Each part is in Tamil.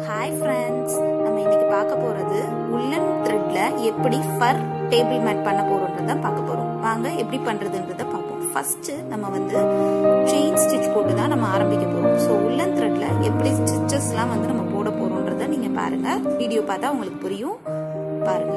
ஹாய் ஃப்ரெண்ட்ஸ் நம்ம இன்னைக்கு பார்க்க போறது உள்ளன் த்ரெட்ல எப்படி ஃபர் டேபிள் மேட் பண்ண போறோன்றத பார்க்க போறோம் வாங்க எப்படி பண்றதுன்றத பார்ப்போம் ஃபர்ஸ்ட் நம்ம வந்து செயின் ஸ்டிச் போட்டு தான் நம்ம ஆரம்பிக்க போறோம் ஸோ உள்ளன் த்ரெட்ல எப்படி ஸ்டிச்சஸ்லாம் வந்து நம்ம போட போறோன்றத நீங்க பாருங்க வீடியோ பார்த்தா உங்களுக்கு புரியும் பாருங்க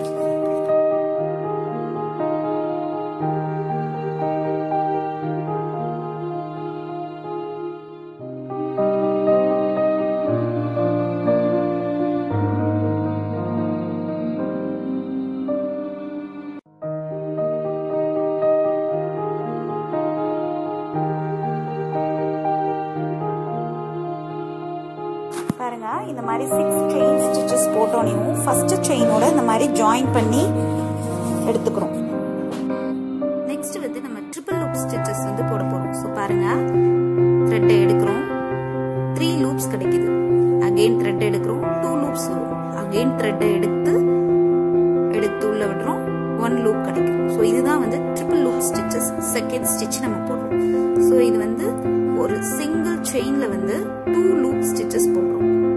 பாருங்க இந்த மாதிரி சிக்ஸ் செயின் ஸ்டிச்சஸ் போட்டோனையும் ஃபர்ஸ்ட் செயினோட இந்த மாதிரி ஜாயின் பண்ணி எடுத்துக்கிறோம் நெக்ஸ்ட் வந்து நம்ம ட்ரிபிள் லூப் ஸ்டிச்சஸ் வந்து போட போறோம் ஸோ பாருங்க த்ரெட்டை எடுக்கிறோம் த்ரீ லூப்ஸ் கிடைக்குது அகெயின் த்ரெட் எடுக்கிறோம் டூ லூப்ஸ் வரும் அகெயின் த்ரெட்டை எடுத்து எடுத்து உள்ள விடுறோம் ஒன் லூப் கிடைக்கும் ஸோ இதுதான் வந்து triple loop stitches second stitch நம்ம போடுறோம் ஸோ இது வந்து ஒரு சிங்கிள் செயின்ல வந்து டூ லூப் ஸ்டிச்சஸ் போடுறோம்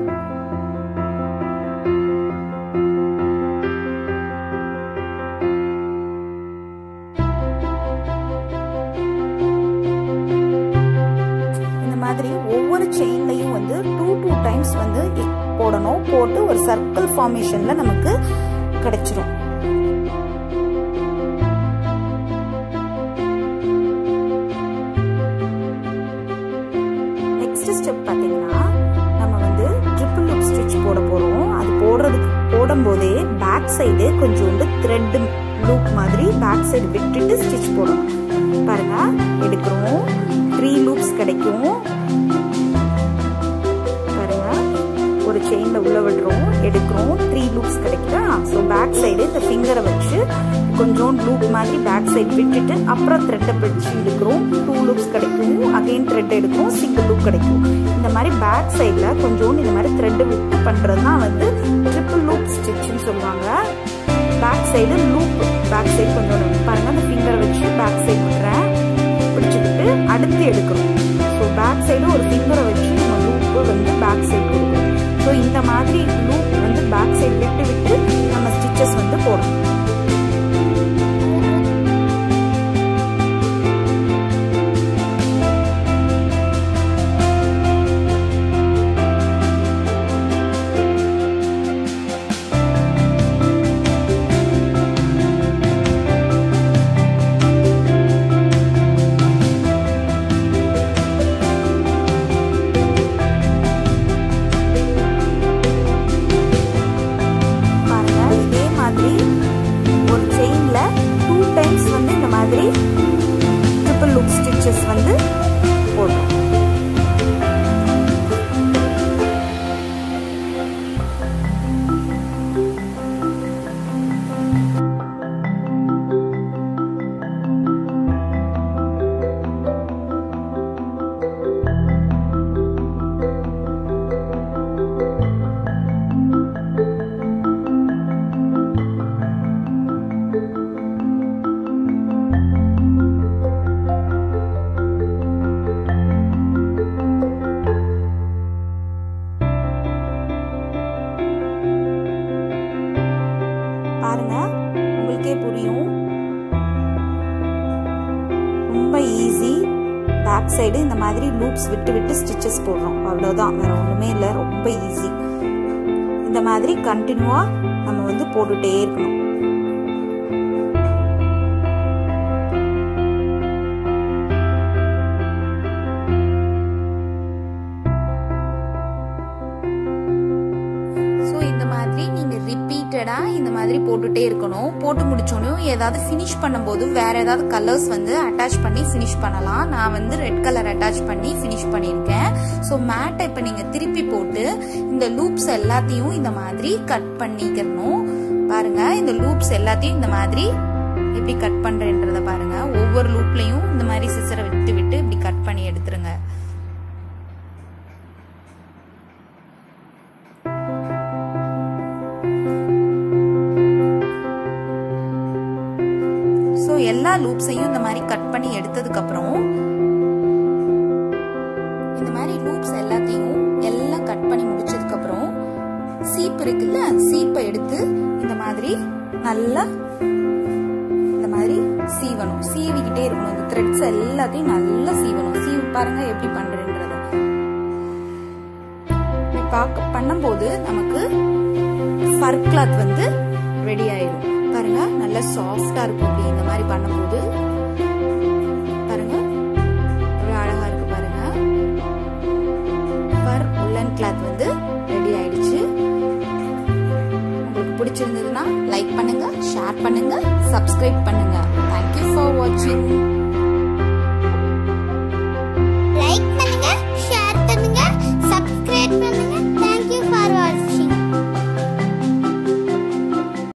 இந்த மாதிரி ஒவ்வொரு செயின்லையும் வந்து டூ டூ டைம்ஸ் வந்து போடணும் போட்டு ஒரு சர்க்கிள் ஃபார்மேஷன்ல நமக்கு கிடைச்சிரும் நெக்ஸ்ட் ஸ்டெப் பார்த்தீங்கன்னா நம்ம வந்து ட்ரிபிள் லுக் ஸ்டிச் போட போகிறோம் அது போடுறதுக்கு போடும்போதே பேக் சைடு கொஞ்சோண்டு த்ரெட் லூப் மாதிரி பேக் சைடு விட்டுட்டு ஸ்டிச் போடணும் பாருங்க எடுக்கிறோம் த்ரீ லூப்ஸ் கிடைக்கும் பாருங்க ஒரு செயின்ல உள்ள விடுறோம் எடுக்கிறோம் த்ரீ லூப்ஸ் கிடைக்குதா ஸோ பேக் சைடு இந்த ஃபிங்கரை வச்சு கொஞ்சம் லூப் மாதிரி பேக் சைடு விட்டுட்டு அப்புறம் த்ரெட்டை பிடிச்சி எடுக்கிறோம் டூ லூப்ஸ் கிடைக்கும் அகைன் த்ரெட் எடுக்கும் சிங்கிள் லூப் கிடைக்கும் இந்த மாதிரி பேக் சைடில் கொஞ்சோண்டு இந்த மாதிரி த்ரெட்டு விட்டு பண்ணுறது தான் வந்து ட்ரிபிள் லூப் ஸ்டிச்சுன்னு சொல்லுவாங்க back side loop back side கொஞ்சோண்டு பாருங்க அந்த ஃபிங்கரை வச்சு பேக் சைடு விடுறேன் பிடிச்சிக்கிட்டு அடுத்து எடுக்கிறோம் ஸோ பேக் சைடு ஒரு ஃபிங்கரை வச்சு நம்ம லூப்பு வந்து பேக் சைடு கொடுக்கணும் ஸோ இந்த மாதிரி லூப் வந்து பேக் சைடு விட்டு விட்டு நம்ம ஸ்டிச்சஸ் வந்து போடணும் ஒரு செயின்ல டூ டைம்ஸ் வந்து இந்த மாதிரி ட்ரிபிள் லுக் ஸ்டிச்சஸ் வந்து போடுறோம் பாருங்க உங்களுக்கே புரியும் ரொம்ப ஈஸி பேக் சைடு இந்த மாதிரி லூப்ஸ் விட்டு விட்டு ஸ்டிச்சஸ் போடுறோம் அவ்வளோதான் வேற ஒன்றுமே இல்லை ரொம்ப ஈஸி இந்த மாதிரி கண்டினியூவாக நம்ம வந்து போட்டுட்டே இருக்கணும் மாதிரி நீங்க ரிப்பீட்டடா இந்த மாதிரி போட்டுட்டே இருக்கணும் போட்டு முடிச்சோடனே ஏதாவது ஃபினிஷ் பண்ணும்போது வேற ஏதாவது கலர்ஸ் வந்து அட்டாச் பண்ணி ஃபினிஷ் பண்ணலாம் நான் வந்து ரெட் கலர் அட்டாச் பண்ணி ஃபினிஷ் பண்ணியிருக்கேன் ஸோ மேட்டை இப்போ நீங்க திருப்பி போட்டு இந்த லூப்ஸ் எல்லாத்தையும் இந்த மாதிரி கட் பண்ணிக்கணும் பாருங்க இந்த லூப்ஸ் எல்லாத்தையும் இந்த மாதிரி எப்படி கட் பண்றேன்றத பாருங்க ஒவ்வொரு லூப்லயும் இந்த மாதிரி சிசரை விட்டு விட்டு இப்படி கட் பண்ணி எடுத்துருங்க ஸோ எல்லா லூப்ஸையும் இந்த மாதிரி கட் பண்ணி எடுத்ததுக்கு அப்புறம் இந்த மாதிரி லூப்ஸ் எல்லாத்தையும் எல்லாம் கட் பண்ணி முடிச்சதுக்கு அப்புறம் சீப்பு இருக்குல்ல சீப்பை எடுத்து இந்த மாதிரி நல்லா இந்த மாதிரி சீவணும் சீவிக்கிட்டே இருக்கணும் இந்த த்ரெட்ஸ் எல்லாத்தையும் நல்லா சீவணும் சீவி பாருங்க எப்படி பண்றேன்றத பார்க்க பண்ணும்போது நமக்கு ஃபர் கிளாத் வந்து ரெடி ஆயிடும் பாருங்க நல்லா சாஃப்டா இருக்கும் அப்படி இந்த மாதிரி பண்ணும்போது பாருங்க எவ்வளவு அழகா இருக்கு பாருங்க ஃபர் உள்ளன் கிளாத் வந்து ரெடி ஆயிடுச்சு உங்களுக்கு பிடிச்சிருந்ததுன்னா லைக் பண்ணுங்க ஷேர் பண்ணுங்க சப்ஸ்கிரைப் பண்ணுங்க தேங்க்யூ ஃபார் வாட்சிங் லைக் பண்ணுங்க ஷேர் பண்ணுங்க சப்ஸ்கிரைப் பண்ணுங்க